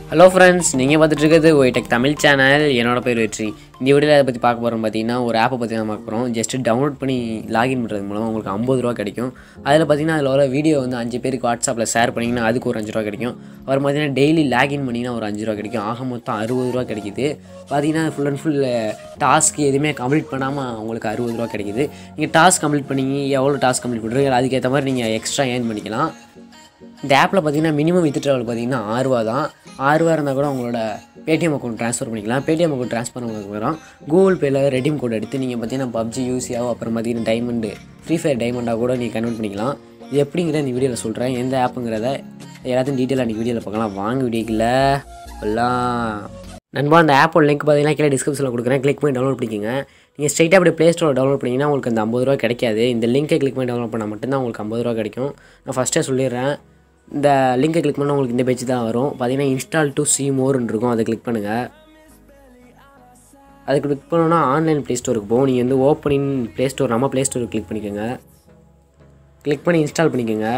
hello friends நீங்கள் பார்த்துட்டு இருக்கிறது ஒய்டெக் தமிழ் சேனல் என்னோட பேர் வெற்றி இந்த வீடியோவில் அதை பற்றி பார்க்க போகிறோம் பார்த்தீங்கன்னா ஒரு ஆப்பை பற்றி தான் பார்க்க போகிறோம் ஜஸ்ட் டவுன்லோட் பண்ணி லாகின் பண்ணுறது மூலமாக உங்களுக்கு ஐம்பது ரூபா கிடைக்கும் அதில் பார்த்தீங்கன்னா அதில் வர வீடியோ வந்து அஞ்சு பேருக்கு வாட்ஸ்அப்பில் ஷேர் பண்ணிங்கன்னா அதுக்கு ஒரு அஞ்சு ரூபா கிடைக்கும் அப்புறம் பார்த்தீங்கன்னா டெய்லி லாகின் பண்ணிங்கன்னா ஒரு அஞ்சு ரூபா கிடைக்கும் ஆக மொத்தம் அறுபது ரூபா கிடைக்குது பார்த்தீங்கன்னா ஃபுல் அண்ட் ஃபுல் டாஸ்க் எதுவுமே கம்ப்ளீட் பண்ணாமல் உங்களுக்கு அறுபது ரூபா கிடைக்குது நீங்கள் டாஸ்க் கம்ப்ளீட் பண்ணி எவ்வளோ டாஸ்க் கம்ப்ளீட் பண்ணுறீங்க அதுக்கேற்ற மாதிரி நீங்கள் எக்ஸ்ட்ரா ஏர்ன் பண்ணிக்கலாம் இந்த ஆப்பில் பார்த்தீங்கன்னா மினிமம் வித் ட்ராவல் பார்த்தீங்கன்னா ஆறுரூவா தான் ஆறுரூவா இருந்தால் கூட உங்களோட பேடிஎம் அக்கௌண்ட் ட்ரான்ஸ்ஃபர் பண்ணிக்கலாம் பேடிஎம் அக்கௌண்ட் ட்ரான்ஸ்ஃபர் பண்ணதுக்கு அப்புறம் கூகுள் பேயில் ரெடீம் கோட் எடுத்து நீங்கள் பார்த்தீங்கன்னா பப்ஜி யூசியாவோ அப்புறம் பார்த்தீங்கன்னா டைமண்டு ஃப்ரீ ஃபயர் டைமண்டாக கூட நீங்கள் கன்வெர்ட் பண்ணிக்கலாம் இது எப்படிங்கிற இந்த வீடியோவில் சொல்கிறேன் எந்த ஆப்புங்கிறத எல்லாத்தையும் டீட்டெயிலாக அன்றைக்கி வீடியோவில் பார்க்கலாம் வாங்க வீடியோக்கில் எல்லாம் நண்பா அந்த ஆப்போட லிங்க் பார்த்தீங்கன்னா கீழே டிஸ்கிரிப்ஷனில் கொடுக்குறேன் கிளிக் பண்ணி டவுன்லோட் பண்ணிக்கோங்க நீங்கள் ஸ்ட்ரைட்டாக அப்படியே ப்ளே ஸ்டோரில் டவுன்லோட் பண்ணிங்கன்னா உங்களுக்கு அந்த ஐம்பது ரூபா கிடைக்காது இந்த லிங்கை கிளிக் பண்ணி டவுன்லோட் பண்ணால் மட்டும்தான் உங்களுக்கு ஐம்பது ரூபா கிடைக்கும் நான் ஃபஸ்ட்டே சொல்லிடுறேன் இந்த லிங்கை கிளிக் பண்ணால் உங்களுக்கு இந்த பேஜ் தான் வரும் பார்த்தீங்கன்னா இன்ஸ்டால் டு சி மோர்னு இருக்கும் அதை கிளிக் பண்ணுங்கள் அதை கிளிக் பண்ணோன்னா ஆன்லைன் ப்ளே ஸ்டோருக்கு போகும் நீங்கள் வந்து ஓப்பனிங் ப்ளே ஸ்டோர் நம்ம ப்ளே ஸ்டோருக்கு கிளிக் பண்ணிக்கோங்க கிளிக் பண்ணி இன்ஸ்டால் பண்ணிக்கோங்க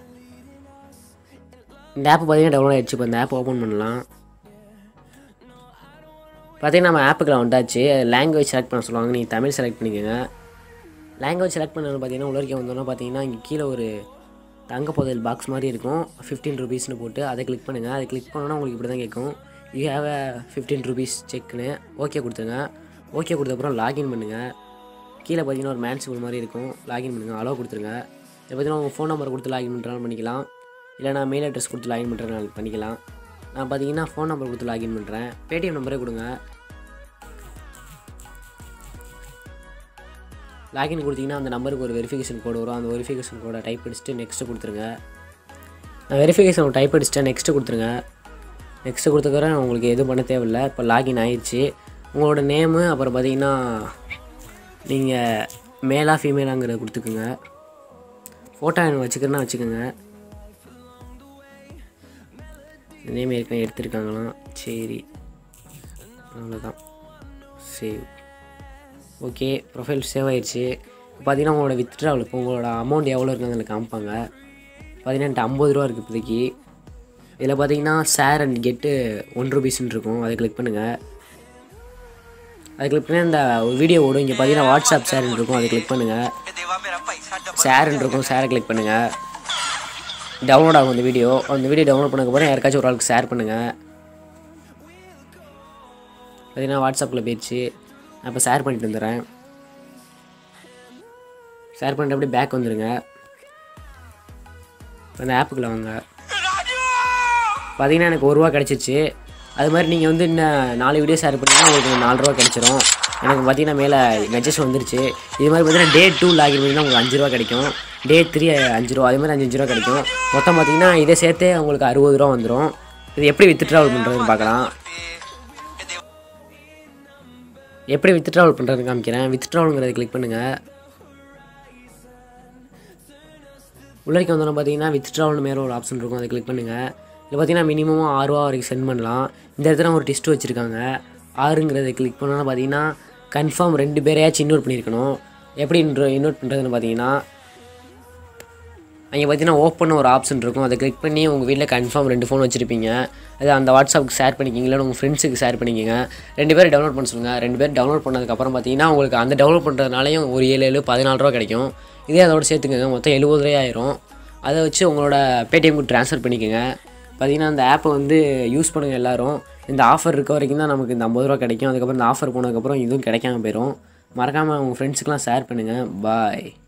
இந்த ஆப் பார்த்தீங்கன்னா டவுன்லோட் ஆயிடுச்சு இப்போ இந்த ஆப் ஓப்பன் பண்ணலாம் பார்த்தீங்கன்னா நம்ம ஆப்புக்குள்ள வந்தாச்சு லாங்குவேஜ் செலக்ட் பண்ண சொல்லுவாங்க நீங்கள் தமிழ் செலக்ட் பண்ணிக்கோங்க லாங்குவேஜ் செலக்ட் பண்ணது பார்த்தீங்கன்னா உள்ள வரைக்கும் வந்தோன்னா பார்த்தீங்கன்னா இங்கே கீழே ஒரு தங்க புதையல் பாக்ஸ் மாதிரி இருக்கும் ஃபிஃப்டீன் ருபீஸ்னு போட்டு அதை கிளிக் பண்ணுங்கள் அதை கிளிக் பண்ணோன்னா உங்களுக்கு இப்படி தான் கேட்கும் you have a fifteen rupees செக்னு ஓகே கொடுத்துருங்க ஓகே கொடுத்தப்புறம் லாகின் பண்ணுங்கள் கீழே பார்த்தீங்கன்னா ஒரு மேன் சிம்பிள் மாதிரி இருக்கும் லாகின் பண்ணுங்கள் அலோவ் கொடுத்துருங்க இதை பார்த்தீங்கன்னா உங்கள் ஃபோன் நம்பர் கொடுத்து லாகின் பண்ணுறாலும் பண்ணிக்கலாம் இல்லைனா மெயில் அட்ரஸ் கொடுத்து லாகின் பண்ணுறதுனால பண்ணிக்கலாம் நான் பார்த்தீங்கன்னா ஃபோன் நம்பர் கொடுத்து லாகின் பண்ணுறேன் பேடிஎம் நம்பரே கொடுங்க லாகின் கொடுத்தீங்கன்னா அந்த நம்பருக்கு ஒரு வெரிஃபிகேஷன் கோடு வரும் அந்த வெரிஃபிகேஷன் கோடை டைப் அடிச்சுட்டு நெக்ஸ்ட்டு கொடுத்துருங்க நான் வெரிஃபிகேஷன் டைப் அடிச்சிட்டேன் நெக்ஸ்ட்டு கொடுத்துருங்க நெக்ஸ்ட்டு கொடுத்துக்கிறேன் உங்களுக்கு எதுவும் பண்ண தேவையில்லை இப்போ லாகின் ஆயிடுச்சு உங்களோட நேமு அப்புறம் பார்த்தீங்கன்னா நீங்கள் மேலா ஃபீமேலாங்கிறத கொடுத்துக்குங்க ஃபோட்டோ எனக்கு வச்சுக்கிறேன்னா வச்சுக்கோங்க நேம் ஏற்கனவே எடுத்திருக்காங்களாம் சரி அவ்வளோதான் சேவ் ஓகே ப்ரொஃபைல் சேவ் ஆயிடுச்சு பார்த்தீங்கன்னா உங்களோட வித்ட்ராவல் இப்போ உங்களோட அமௌண்ட் எவ்வளோ இருக்குன்னு அதில் காமிப்பாங்க பார்த்தீங்கன்னா என்கிட்ட ஐம்பது ரூபா இருக்குது இப்போதைக்கு இதில் பார்த்தீங்கன்னா ஷேர் அண்ட் கெட்டு ஒன் ருபீஸ்னு இருக்கும் அதை கிளிக் பண்ணுங்கள் அதை கிளிக் பண்ணி அந்த ஒரு வீடியோ ஓடும் இங்கே பார்த்தீங்கன்னா வாட்ஸ்அப் ஷேர்னு இருக்கும் அதை கிளிக் பண்ணுங்கள் ஷேர்னு இருக்கும் ஷேரை கிளிக் பண்ணுங்கள் டவுன்லோட் ஆகும் அந்த வீடியோ அந்த வீடியோ டவுன்லோட் பண்ணதுக்கப்புறம் யாருக்காச்சும் ஒரு ஆளுக்கு ஷேர் பண்ணுங்கள் பார்த்தீங்கன்னா வாட்ஸ்அப்பில் போயிடுச்சு நான் இப்போ ஷேர் பண்ணிட்டு வந்துடுறேன் ஷேர் பண்ணிட்டு அப்படியே பேக் வந்துடுங்க இப்போ அந்த ஆப்புக்குள்ளே வாங்க பார்த்தீங்கன்னா எனக்கு ஒரு ரூபா கிடச்சிச்சு அது மாதிரி நீங்கள் வந்து இன்னும் நாலு வீடியோ ஷேர் பண்ணிங்கன்னா உங்களுக்கு நாலு ரூபா கிடச்சிரும் எனக்கு பார்த்தீங்கன்னா மேலே மெசேஜ் வந்துருச்சு இது மாதிரி பார்த்தீங்கன்னா டே டூ லாகின் பண்ணிங்கன்னா உங்களுக்கு அஞ்சு ரூபா கிடைக்கும் டே த்ரீ அஞ்சு ரூபா அதே மாதிரி அஞ்சு அஞ்சு ரூபா கிடைக்கும் மொத்தம் பார்த்தீங்கன்னா இதை சேர்த்தே உங்களுக்கு அறுபது ரூபா வந்துடும் இது எப்படி வித் ட்ராவல் பண்ணுறதுன்னு பார்க்கலாம் எப்படி வித் ட்ராவல் பண்ணுறதுன்னு காமிக்கிறேன் வித் ட்ராவலுங்கிறத கிளிக் பண்ணுங்கள் உள்ளரிக்க வந்தோன்னா பார்த்தீங்கன்னா வித் ட்ராவல் மேலே ஒரு ஆப்ஷன் இருக்கும் அதை கிளிக் பண்ணுங்கள் இதில் பார்த்தீங்கன்னா மினிமம் ஆறுரூவா வரைக்கும் சென்ட் பண்ணலாம் இந்த இடத்துல ஒரு டெஸ்ட் வச்சுருக்காங்க ஆறுங்கிறத கிளிக் பண்ணோன்னா பார்த்தீங்கன்னா கன்ஃபார்ம் ரெண்டு பேரையாச்சும் இன்வெர்ட் பண்ணியிருக்கணும் எப்படி இன்ட்ரோ இன்வெர்ட் பண்ணுறதுன்னு பார்த்தீங்கன்னா அங்கே பார்த்தீங்கன்னா ஓப்பன் ஒரு ஆப்ஷன் இருக்கும் அதை கிளிக் பண்ணி உங்கள் வீட்டில் கன்ஃபார்ம் ரெண்டு ஃபோன் வச்சுருப்பீங்க அது அந்த வாட்ஸ்அப்புக்கு ஷேர் பண்ணிக்கிங்க இல்லை உங்கள் ஃப்ரெண்ட்ஸுக்கு ஷேர் பண்ணிக்கோங்க ரெண்டு பேரும் டவுன்லோட் பண்ண சொல்லுங்கள் ரெண்டு பேர் டவுன்லோட் பண்ணதுக்கப்புறம் பார்த்தீங்கன்னா உங்களுக்கு அந்த டவுன்லோட் பண்ணுறதுனாலையும் ஒரு ஏழு ஏழு பதினாலு ரூபா கிடைக்கும் இதே அதோட சேர்த்துக்கோங்க மொத்தம் எழுபது ரூபாய் ஆயிரும் அதை வச்சு உங்களோட பேடிஎம்க்கு ட்ரான்ஸ்ஃபர் பண்ணிக்கோங்க பார்த்தீங்கன்னா அந்த ஆப்பை வந்து யூஸ் பண்ணுங்கள் எல்லோரும் இந்த ஆஃபர் இருக்க வரைக்கும் தான் நமக்கு இந்த ஐம்பது ரூபா கிடைக்கும் அதுக்கப்புறம் இந்த ஆஃபர் போனதுக்கப்புறம் இதுவும் கிடைக்காம போயிடும் மறக்காமல் உங்கள் ஃப்ரெண்ட்ஸுக்கெலாம் ஷேர் பண்ணுங்கள் பாய்